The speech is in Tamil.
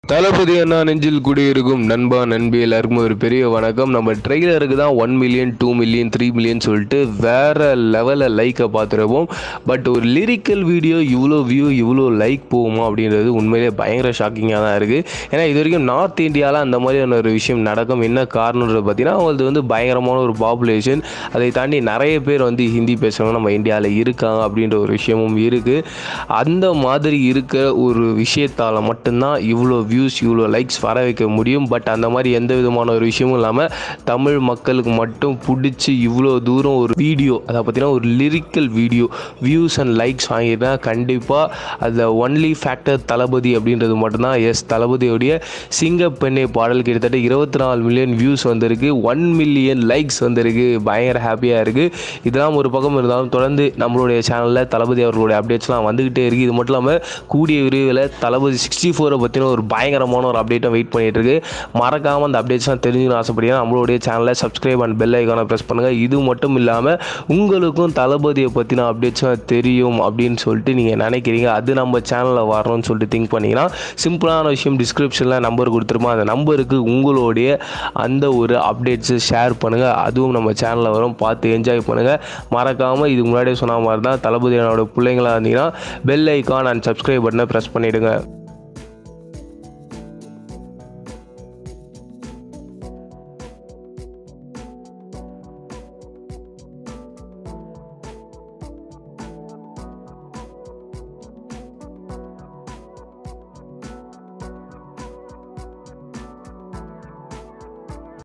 தளபதி அண்ணா நெஞ்சில் குடியிருக்கும் நண்பா நண்பி எல்லாருக்கும் ஒரு பெரிய வணக்கம் நம்ம ட்ரெய்லருக்கு தான் one million two million three million சொல்லிட்டு வேற லெவலில் லைக்கை பார்த்துருப்போம் பட் ஒரு லிரிக்கல் வீடியோ இவ்வளோ வியூ இவ்வளோ லைக் போகுமா அப்படின்றது உண்மையிலே பயங்கர ஷாக்கிங்காக தான் இருக்குது ஏன்னா இது வரைக்கும் நார்த் இந்தியாவில் அந்த மாதிரியான ஒரு விஷயம் நடக்கும் என்ன காரணன்றது பார்த்தீங்கன்னா அவங்களுக்கு வந்து பயங்கரமான ஒரு பாப்புலேஷன் அதை தாண்டி நிறைய பேர் வந்து ஹிந்தி பேசுகிறவங்க நம்ம இந்தியாவில் இருக்காங்க அப்படின்ற ஒரு விஷயமும் இருக்குது அந்த மாதிரி இருக்கிற ஒரு விஷயத்தால் மட்டும்தான் இவ்வளோ வியூஸ் இவ்வளோ லைக்ஸ் வர வைக்க முடியும் பட் அந்த மாதிரி எந்த விதமான ஒரு விஷயமும் இல்லாமல் தமிழ் மக்களுக்கு மட்டும் பிடிச்சி இவ்வளோ தூரம் ஒரு வீடியோ அதை பார்த்தீங்கன்னா ஒரு lyrical video views and likes வாங்கிட்டா கண்டிப்பாக அதில் ஒன்லி ஃபேக்டர் தளபதி அப்படின்றது மட்டும்தான் எஸ் தளபதியோடைய சிங்கப்பெண்ணை பாடல் கிட்டத்தட்ட இருபத்தி நாலு மில்லியன் வியூஸ் வந்திருக்கு ஒன் மில்லியன் லைக்ஸ் வந்திருக்கு பயங்கர ஹாப்பியாக இருக்குது இதெல்லாம் ஒரு பக்கம் இருந்தாலும் தொடர்ந்து நம்மளுடைய சேனலில் தளபதி அவர்களுடைய அப்டேட்ஸ்லாம் வந்துக்கிட்டே இருக்குது இது மட்டும் இல்லாமல் கூடிய விரைவில் தளபதி சிக்ஸ்டி ஃபோரை பற்றின ஒரு பயங்கரமான ஒரு அப்டேட்டும் வெயிட் பண்ணிட்டு இருக்கு மறக்காமல் அந்த அப்டேட்ஸ்லாம் தெரிஞ்சுக்கணும் ஆசைப்படுறீங்க நம்மளுடைய சேனலை சப்ஸ்கிரைப் அண்ட் பெல் ஐக்கானை ப்ரெஸ் பண்ணுங்கள் இது மட்டும் இல்லாமல் உங்களுக்கும் தளபதியை பற்றின அப்டேட்ஸ்லாம் தெரியும் அப்படின்னு சொல்லிட்டு நீங்கள் நினைக்கிறீங்க அது நம்ம சேனலில் வரணும்னு சொல்லிட்டு திங்க் பண்ணிங்கன்னா சிம்பிளான விஷயம் டிஸ்கிரிப்ஷனில் நம்பர் கொடுத்துருப்போம் அந்த நம்பருக்கு உங்களுடைய அந்த ஒரு அப்டேட்ஸை ஷேர் பண்ணுங்கள் அதுவும் நம்ம சேனலில் வரும் பார்த்து என்ஜாய் பண்ணுங்கள் மறக்காமல் இதுக்கு முன்னாடியே சொன்ன மாதிரி தான் தளபதி என்னோட பிள்ளைங்களா இருந்தீங்கன்னா பெல் ஐக்கான் அண்ட் சப்ஸ்கிரைப் பட்டனை ப்ரெஸ் பண்ணிவிடுங்க